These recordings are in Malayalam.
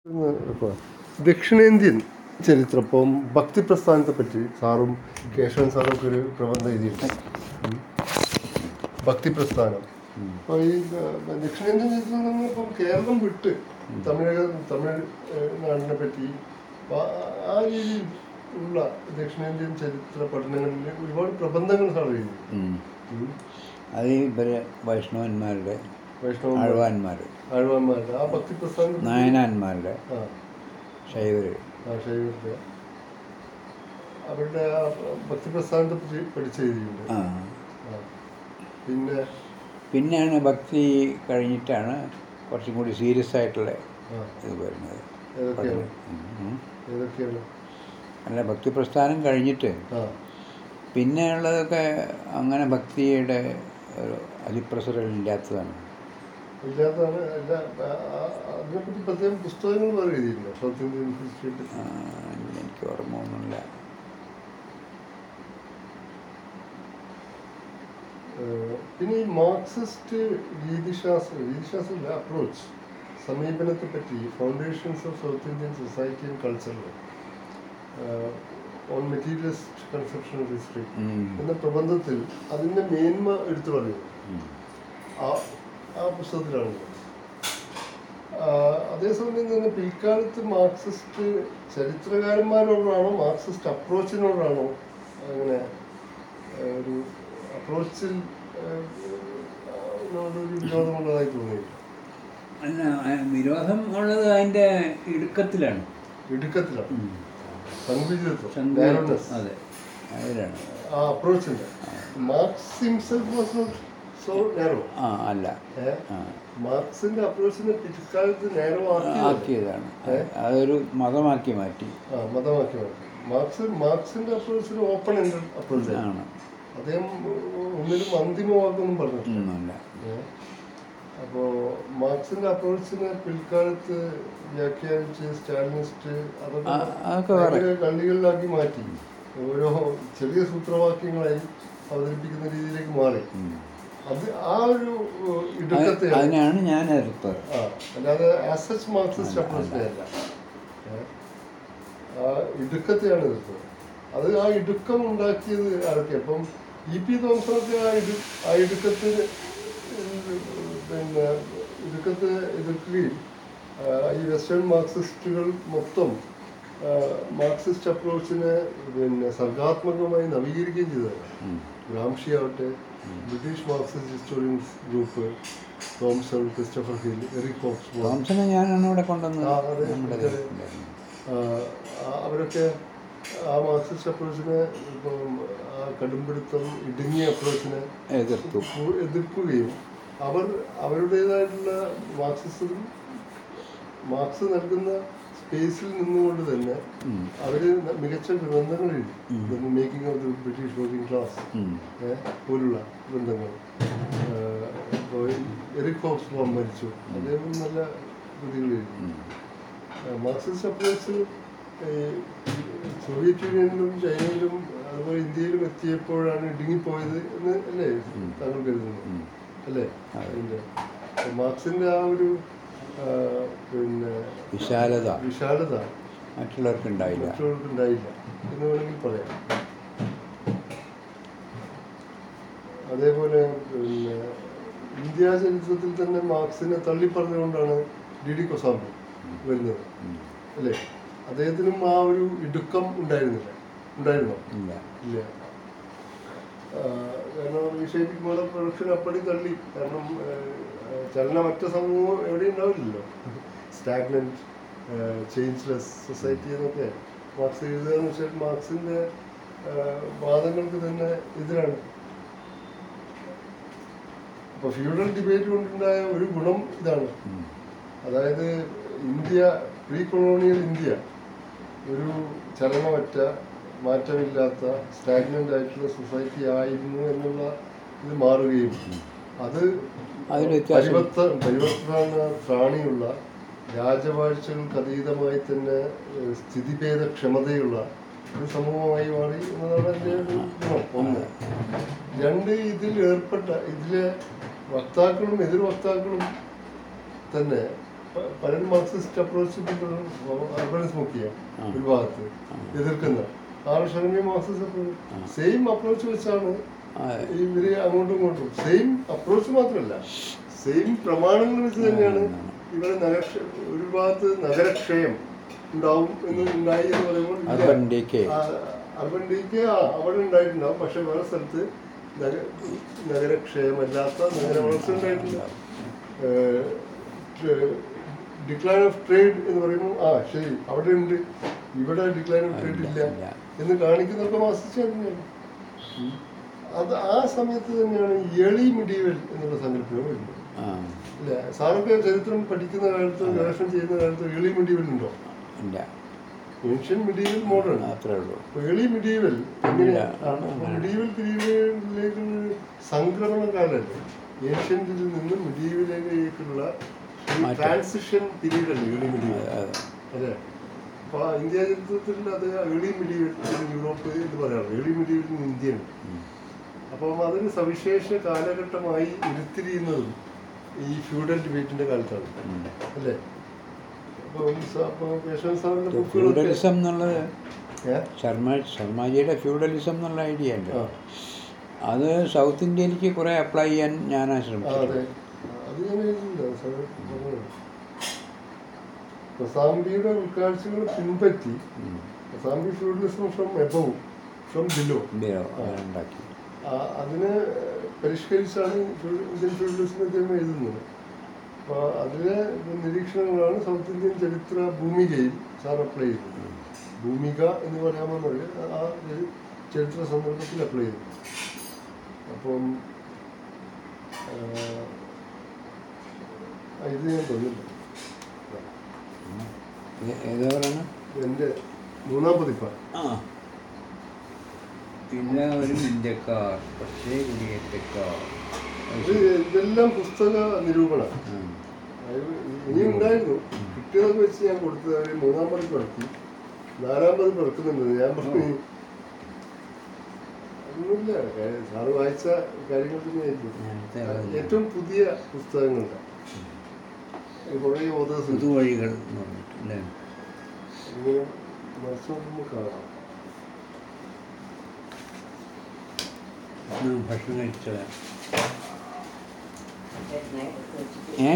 ദക്ഷിണേന്ത്യൻ ചരിത്രം ഇപ്പം ഭക്തി പ്രസ്ഥാനത്തെ പറ്റി സാറും കേശവൻ സാറും ഒക്കെ ഒരു പ്രബന്ധം എഴുതിയിട്ടുണ്ട് ഉം. ഭക്തി പ്രസ്ഥാനം അപ്പോൾ ഈ ഏഹ്, ദക്ഷിണേന്ത്യൻ ചരിത്രം എന്ന് പറഞ്ഞാൽ ഇപ്പം കേരളം വിട്ട് തമിഴക തമിഴ് ഏഹ്, നാടിനെ പറ്റി അപ്പൊ ആ- ആ രീതിയിൽ ഉള്ള ദക്ഷിണേന്ത്യൻ ചരിത്ര പഠനങ്ങളിൽ ഒരുപാട് പ്രബന്ധങ്ങൾ സാർ എഴുതി ഉം. ഉം. അത് ഈ ഇവര് വൈഷ്ണവന്മാരുടെ വൈഷ്ണവ ആഴ്വാന്മാർ ആഴ്വാന്മാരുടെ ആ ഭക്തി പ്രസ്ഥാനം നായനാന്മാരുടെ ആ ശൈവര് ആ ശൈവരുടെ അവരുടെ ആ ഭക്തി പ്രസ്ഥാനത്തെ പറ്റി പഠിച്ചെഴുതിയിട്ടുണ്ട് ആ ആ. പിന്നെ പിന്നെയാണ് ഭക്തി കഴിഞ്ഞിട്ടാണ് കുറച്ചും കൂടി സീരിയസ് ആയിട്ടുള്ള ആ ഇത് വരുന്നത് ഏതൊക്കെയാണ് ഉം, ഉം. ഏതൊക്കെയാണ് അല്ല ഭക്തി പ്രസ്ഥാനം കഴിഞ്ഞിട്ട് ആ പിന്നെ ഉള്ളതൊക്കെ അങ്ങനെ ഭക്തിയുടെ ഒരു അതിപ്രസരം ഇല്ലാത്തതാണ് ഇല്ലാത്തതാണ് അല്ല ആ- ആ- അതിനെപ്പറ്റി പ്രത്യേകം പുസ്തകങ്ങൾ വേറെ എഴുതിയിട്ടുണ്ട് സൗത്ത് ഇന്ത്യൻ ഹിസ്റ്ററിയെ പറ്റി ആ, എനിക്ക് ഓർമ്മ ഒന്നുമില്ല ഏഹ് പിന്നെ ഈ മാർക്സിസ്റ്റ് രീതിശാസ്ത്ര രീതിശാസ്ത്രമില്ല അപ്രോച്ച് സമീപനത്തെ പറ്റി foundations of South Indian society and കൾച്ചറിൽ on materialist conception of history ഉം. എന്ന പ്രബന്ധത്തിൽ അതിൻ്റെ മേന്മ എടുത്തു പറയുന്നു ഉം. ആ ആ പുസ്തകത്തിലാണ് അതേസമയം തന്നെ പിൽക്കാലത്ത് മാർക്സിസ്റ്റ് ചരിത്രകാരന്മാരോടാണോ മാർക്സിസ്റ്റ് അപ്രോച്ചിനോടാണോ അങ്ങനെ ആ, ഒരു അപ്രോച്ചിൽ ഒരു വിരോധമുള്ളതായി തോന്നിയില്ല അല്ല ആ വിരോധം ഉള്ളത് അതിൻ്റെ ഇടുക്കത്തിലാണ് ഇടുക്കത്തിലാണ് ഉം. സങ്കുചിതത്വം സങ്കല്പം. narrowness. അതെ അതിലാണ് ആ അപ്രോച്ചിൻ്റെ Marx himself was not so narrow ആ അല്ല ആ മാർക്സിന്റെ അപ്രോച്ചിനെ പിൽക്കാലത്ത് നേരോ ആക്കി ആക്കിയതാണ് അത് അതൊരു മതമാക്കി മാറ്റി ആ മതമാക്കി മാറ്റി മാർക്സ് മാർക്സിന്റെ അപ്രോച്ചിന് ഓപ്പൺ എൻഡഡ് അപ്രോച്ച് ആണ് അദ്ദേഹം ഒന്നിലും അന്തിമമാക്കൊന്നും പറഞ്ഞിട്ടില്ല ഒന്നുമില്ല ഏ? അപ്പോ മാർക്സിന്റെ അപ്രോച്ചിനെ പിൽക്കാലത്ത് വ്യാഖ്യാനിച്ച് സ്റ്റാലിനിസ്റ്റ് അതൊക്കെ ആ, അതൊക്കെ വേറെ. ഭയങ്കര കള്ളികളിലാക്കി മാറ്റി ഓരോ ചെറിയ സൂത്രവാക്യങ്ങളായി അവതരിപ്പിക്കുന്ന രീതിയിലേക്ക് മാറി ഉം. അത് ആ ഒരു ഏഹ്, ഇടുക്കത്തെ അതിനാണ് ഞാൻ എതിർത്തത് ആ അല്ലാതെ ആസച്ച് മാർക്സിസ്റ്റ് അപ്രോച്ചിനെ അല്ല ഏ? ആ ഇടുക്കത്തെയാണ് എതിർത്തത് അത് ആ ഇടുക്കം ഉണ്ടാക്കിയത് ആരൊക്കെ അപ്പം ഇ പി തോമസൊക്കെ ആ ഇടു ആ ഇടുക്കത്തിന് പിന്നെ ഇടുക്കത്തെ എതിർക്കുകയും ആ, ഈ വെസ്റ്റേൺ മാർക്സിസ്റ്റുകൾ മൊത്തം ആ, മാർക്സിസ്റ്റ് അപ്രോച്ചിനെ പിന്നെ സർഗാത്മകമായി നവീകരിക്കുകയും ചെയ്തതാണ് ഉം. ഗ്രാംഷി ആവട്ടെ British Marxist historians group Thompson Christopher Hill Eric Hobsbawm തോംസനെ ഞാനാണ് ഇവിടെ കൊണ്ടുവന്ന് ആ, അതെ, നമ്മുടെ അതെ. ദേശത്തുണ്ടായിരുന്നു. അവരൊക്കെ ആ മാർക്സിസ്റ്റ് അപ്രോച്ചിനെ ഇപ്പം ആ കടുംപിടുത്തം ഇടുങ്ങിയ അപ്രോച്ചിനെ എതിർത്തു പു- എതിർക്കുകയും അവർ അവരുടേതായിട്ടുള്ള മാർക്സിസം മാർക്സ് നൽകുന്ന സ്പേസിൽ നിന്നുകൊണ്ട് തന്നെ ഉം. അവർ മികച്ച ഗ്രന്ഥങ്ങൾ എഴുതി making of the British working class ഉം. ഏ, പോലുള്ള ഗ്രന്ഥങ്ങൾ ഏഹ്, ഇപ്പോൾ എറിക് ഹോക്സ്ബോം മരിച്ചു അദ്ദേഹം നല്ല കൃതികൾ എഴുതി ഉം. ഏഹ്, മാർക്സിസ്റ്റ് അപ്രോച്ച് ഏഹ്, സോവിയറ്റ് യൂണിയനിലും ചൈനയിലും അതുപോലെ ഇന്ത്യയിലും എത്തിയപ്പോഴാണ് ഇടുങ്ങിപ്പോയത് എന്ന് അല്ലേ താങ്കൾ കരുതുന്നത് ഉം. അല്ലേ അതിൻ്റെ അപ്പോൾ മാർക്സിൻ്റെ ആ ഒരു ആ, പിന്നെ വിശാലത വിശാലത മറ്റുള്ളവർക്ക് ഉണ്ടായില്ല മറ്റുള്ളവർക്ക് ഉണ്ടായില്ല എന്ന് വേണമെങ്കിൽ പറയാം അതേപോലെ പിന്നെ ഇന്ത്യ ചരിത്രത്തിൽ തന്നെ മാർക്സിനെ തള്ളിപ്പറഞ്ഞുകൊണ്ടാണ് ഡി ഡി കൊസാമ്പി വരുന്നത് ഉം. അല്ലേ അദ്ദേഹത്തിനും ആ ഒരു ഇടുക്കം ഉണ്ടായിരുന്നില്ല ഉണ്ടായിരുന്നോ ഇല്ല ഇല്ല ആ, കാരണം ഈ ഷേപ്പിംഗ് മോഡൽ പ്രൊഡക്ഷൻ അപ്പടി തള്ളി കാരണം ആ, ചലനമറ്റ സമൂഹം എവിടെയും ഉണ്ടാവില്ലല്ലോ സ്റ്റാഗ്നൻറ്റ് ചേഞ്ച്ലെസ് സൊസൈറ്റി എന്നൊക്കെ മാർക്സ് എഴുതുക എന്ന് വെച്ചാൽ മാർക്സിൻ്റെ വാദങ്ങൾക്ക് തന്നെ എതിരാണ് അപ്പോൾ ഫ്യൂഡൽ ഡിബേറ്റ് കൊണ്ടുണ്ടായ ഒരു ഗുണം ഇതാണ് ഉം. അതായത് ഇന്ത്യ പ്രീ കൊളോണിയൽ ഇന്ത്യ ഒരു ചലനമറ്റ മാറ്റമില്ലാത്ത സ്റ്റാഗ്നൻ്റ് ആയിട്ടുള്ള സൊസൈറ്റി ആയിരുന്നു എന്നുള്ള ഇത് മാറുകയും അത് അതിൽ വ്യത്യാസം പരിവർത്ത പരിവർത്തന ത്രാണിയുള്ള രാജവാഴ്ചകൾക്ക് അതീതമായി തന്നെ ഏഹ്, സ്ഥിതിഭേദ ക്ഷമതയുള്ള ഒരു സമൂഹമായി മാറി എന്നതാണ് എൻ്റെ ഒരു ഗുണം ഒന്ന് രണ്ട് ഇതിൽ ഏർപ്പെട്ട ഇതിലെ വക്താക്കളും എതിർ വക്താക്കളും തന്നെ പ- പലരും മാർക്സിസ്റ്റ് അപ്രോച്ച് അർബനിസം നോക്കിയ ആ. ഒരു ഭാഗത്ത് ആ. എതിർക്കുന്ന ആർ ഷർമി മാർക്സിസ്റ്റ് ആ. സെയിം അപ്രോച്ച് വെച്ചാണ് ആ, ഇവര് അങ്ങോട്ടും ഇങ്ങോട്ടും സെയിം അപ്രോച്ച് മാത്രമല്ല സെയിം പ്രമാണങ്ങൾ വെച്ച് തന്നെയാണ് ഇവിടെ നഗരക്ഷ ഒരു ഭാഗത്ത് നഗരക്ഷയം ഉണ്ടാവും എന്ന് ഉണ്ടായി എന്ന് പറയുമ്പോൾ ഇല്ല. അർബൻ ഡീക്കേ ആ, അർബൻ ഡിക്ക് അവിടെ ഉണ്ടായിട്ടുണ്ടാവും പക്ഷെ വേറെ സ്ഥലത്ത് നഗ- നഗരക്ഷയമല്ലാത്ത നഗര വളർച്ച ഉണ്ടായിട്ടുണ്ട് ഡിക്ലൈൻ ഓഫ് ട്രേഡ് എന്ന് പറയുമ്പോൾ ആ ശരി അവിടെ ഉണ്ട് ഇവിടെ ഡിക്ലൈൻ ഓഫ് ട്രേഡ് ഇല്ല ഇല്ല. എന്ന് കാണിക്കുന്നതൊക്കെ മാസിച്ച് തന്നെയാണ് ഉം. അത് ആ സമയത്ത് തന്നെയാണ് ഏളി മിഡീവൽ എന്നുള്ള സങ്കല്പം വരുന്നത് ആ ഇല്ല സാറൊക്കെ ചരിത്രം പഠിക്കുന്ന കാലത്ത് ഗവേഷണം ചെയ്യുന്ന കാലത്ത് ഏളി മിഡീവൽ ഉണ്ടോ ഇല്ല ഏഷ്യൻ മിഡീവൽ മോഡേൺ അത്രേ ഉള്ളൂ ഏളി മിഡീവൽ ഇല്ല. മിഡീവൽ പീരീഡിലേക്കുള്ള സംക്രമണ കാലല്ലേ ഏഷ്യൻറ്റിൽ നിന്ന് മിഡീവലിലേക്കുള്ള മാറ്റം. ട്രാൻസിഷൻ പീരീഡ് അല്ലേ ഏളി മിഡീവൽ അതെ അല്ലേ അപ്പോൾ ഇന്ത്യ ചരിത്രത്തിൽ അത് ഏളി മിഡീവൽ യൂറോപ്പ് എന്ന് പറയാറ് ഏളി മിഡീവൽ ഇന്ത്യയാണ് ഉം. അപ്പം അതൊരു സവിശേഷ കാലഘട്ടമായി ഉരുത്തിരിയുന്നതും ഈ ഫ്യൂഡൽ ഡിബേറ്റിന്റെ കാലത്താണ് ഉം. അല്ലേ അപ്പം സ- അപ്പം കേശവൻ സാറിന്റെ ബുക്കുകളൊക്കെ ഫ്യൂഡലിസം എന്നുള്ളത് ഏ? ശർമ്മ ശർമാജിയുടെ ഫ്യൂഡലിസം എന്നുള്ള ഐഡിയ ഉണ്ട് ആ. അത് സൗത്ത് ഇന്ത്യയിലേക്ക് കുറേ അപ്ലൈ ചെയ്യാൻ ഞാൻ ആ, ശ്രമിച്ചു അതെ അത് ഞാൻ എഴുതുന്നുണ്ട് സാർ പറഞ്ഞത്. പ്രസാംബിയുടെ ഉൾക്കാഴ്ചകൾ പിൻപറ്റി പ്രസാംബി feudalism from above from below ഉണ്ടാക്കി അതിനെ പരിഷ്കരിച്ചാണ് ഫ്യൂ- ഇന്ത്യൻ ഫ്യൂഡലിസം അദ്ദേഹം എഴുതുന്നത് അപ്പോൾ അതിലെ നിരീക്ഷണങ്ങളാണ് സൗത്ത് ഇന്ത്യൻ ചരിത്ര ഭൂമികയിൽ സാർ അപ്ലൈ ചെയ്തത് ഭൂമിക എന്ന് പറയാമെന്നത് ആ ഒരു ചരിത്ര സന്ദർഭത്തിൽ അപ്ലൈ ചെയ്തു അപ്പം ആ, ആ, ഇത് ഞാൻ തന്നില്ല ഏ- ഏതാ പറയണ എൻ്റെ മൂന്നാം പതിപ്പാണ് ആ എല്ലാവരും ഇന്ത്യക്കാർ പക്ഷേ കുടിയേറ്റക്കാർ ഇത് ഇതെല്ലാം പുസ്തക നിരൂപണം ഉം. ഇനി ഉണ്ടായിരുന്നു കിട്ടിയതൊക്കെ വെച്ച് ഞാൻ കൊടുത്തത് അവര് മൂന്നാം പതിപ്പ് ഇറക്കി നാലാം പതിപ്പ് ഇറക്കുന്നുണ്ട് ഞാൻ പറഞ്ഞു ഒന്നുമില്ല കാര്യം സാറ് വായിച്ച കാര്യങ്ങൾ തന്നെയായിരിക്കും നേരത്തെ പറഞ്ഞ ഏറ്റവും പുതിയ പുസ്തകങ്ങളുണ്ട് കുറേ ഓതേഴ്സ് പുതുവഴികൾ എന്ന് പറഞ്ഞിട്ട് അല്ലേ ഇങ്ങനെ മറിച്ച് നോക്കുമ്പോൾ കാണാം ഉം, ഭക്ഷണം കഴിച്ചത് ഏ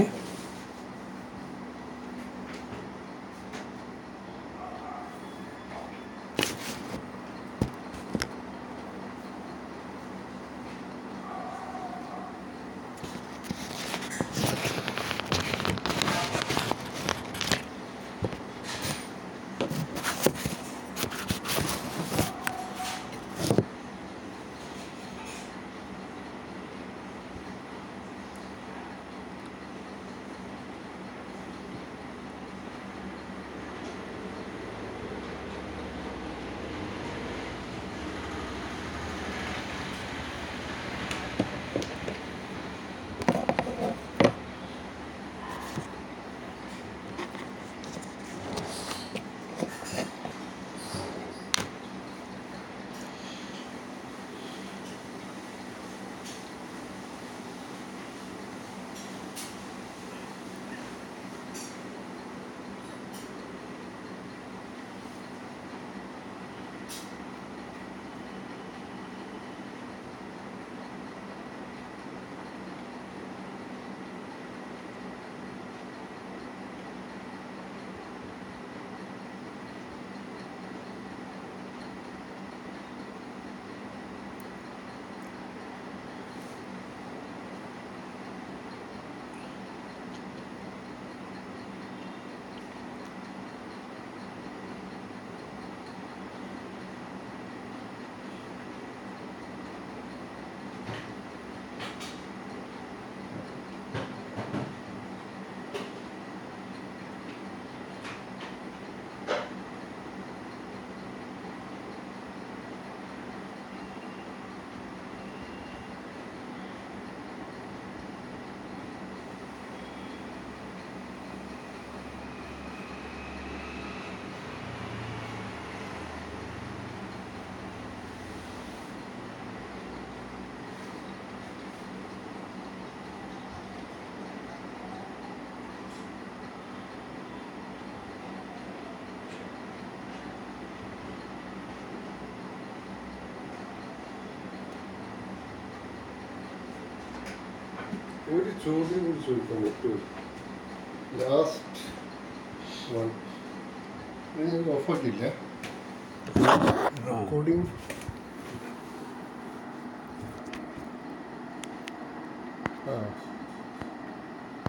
ഒരു ചോദ്യം കൂടി ചോദിക്കാൻ പറ്റുമോ ലാസ്റ്റ് വൺ ഇത് ഞാൻ ഓഫാക്കിയില്ല റെക്കോർഡിംഗ് ആ